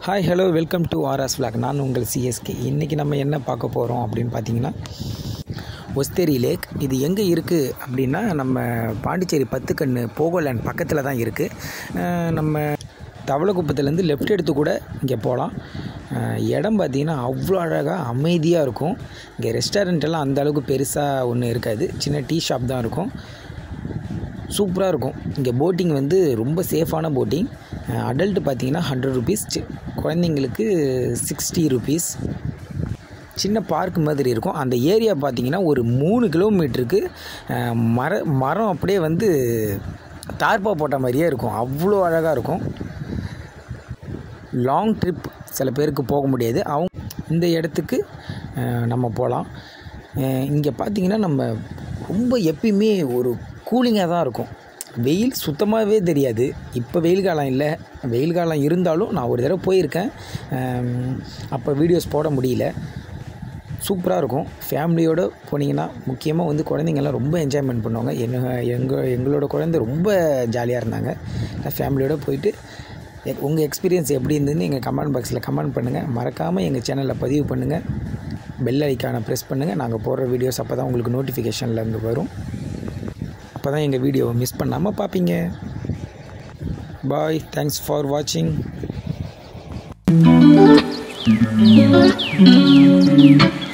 Hi hello welcome to RS vlog நான் உங்கள் CSK இன்றைக்கி நம்ம என்ன பார்க்க போகிறோம் அப்படின்னு பார்த்தீங்கன்னா ஒஸ்தேரி லேக் இது எங்கே இருக்குது அப்படின்னா நம்ம பாண்டிச்சேரி பத்துக்கண்ணு போகோலேண்ட் பக்கத்தில் தான் இருக்குது நம்ம தவளக்குப்பத்துலேருந்து லெஃப்ட் எடுத்து கூட இங்கே போகலாம் அஹ் இடம் பார்த்திங்கன்னா அவ்வளோ அழகாக அமைதியாக இருக்கும் இங்கே ரெஸ்டாரண்ட் எல்லாம் அந்த அளவுக்கு பெருசாக ஒன்றும் இருக்காது சின்ன டீ ஷாப் தான் இருக்கும் சூப்பராக இருக்கும் இங்கே போட்டிங் வந்து ரொம்ப சேஃபான போட்டிங் அடல்ட் பார்த்தீங்கன்னா ஹண்ட்ரட் ருபீஸ் குழந்தைங்களுக்கு சிக்ஸ்டி ருபீஸ் சின்ன பார்க் மாதிரி இருக்கும் அந்த ஏரியா பார்த்தீங்கன்னா ஒரு மூணு கிலோமீட்டருக்கு அஹ், மர மரம் அப்படியே வந்து தார்ப்பா போட்ட மாதிரியே இருக்கும் அவ்வளோ அழகாக இருக்கும் லாங் ட்ரிப் சில பேருக்கு போக முடியாது அவங்க இந்த இடத்துக்கு அஹ், நம்ம போகலாம் இங்கே பார்த்தீங்கன்னா நம்ம ரொம்ப எப்பயுமே ஒரு கூலிங்காக தான் இருக்கும் வெயில் சுத்தமாகவே தெரியாது இப்போ வெயில் காலம் இல்லை வெயில் காலம் இருந்தாலும் நான் ஒரு தடவை போயிருக்கேன் அஹ், அப்போ வீடியோஸ் போட முடியல சூப்பராக இருக்கும் ஃபேமிலியோடு போனீங்கன்னா முக்கியமாக வந்து குழந்தைங்கள்லாம் ரொம்ப என்ஜாய்மெண்ட் பண்ணுவாங்க என்ன எங்கள் எங்களோட குழந்தை ரொம்ப ஜாலியாக இருந்தாங்க ஃபேமிலியோடு போயிட்டு உங்கள் எக்ஸ்பீரியன்ஸ் எப்படி இருந்ததுன்னு எங்கள் கமெண்ட் பாக்ஸில் கமெண்ட் பண்ணுங்கள் மறக்காமல் எங்கள் சேனலில் பதிவு பண்ணுங்கள் பெல் ஐக்கானை ப்ரெஸ் பண்ணுங்கள் நாங்கள் போடுற வீடியோஸ் அப்போ தான் உங்களுக்கு நோட்டிஃபிகேஷனில் இங்கே வரும் அப்போ தான் எங்கள் வீடியோவை மிஸ் பண்ணாமல் பார்ப்பீங்க பாய் தேங்க்ஸ் ஃபார் வாட்சிங் Thank you.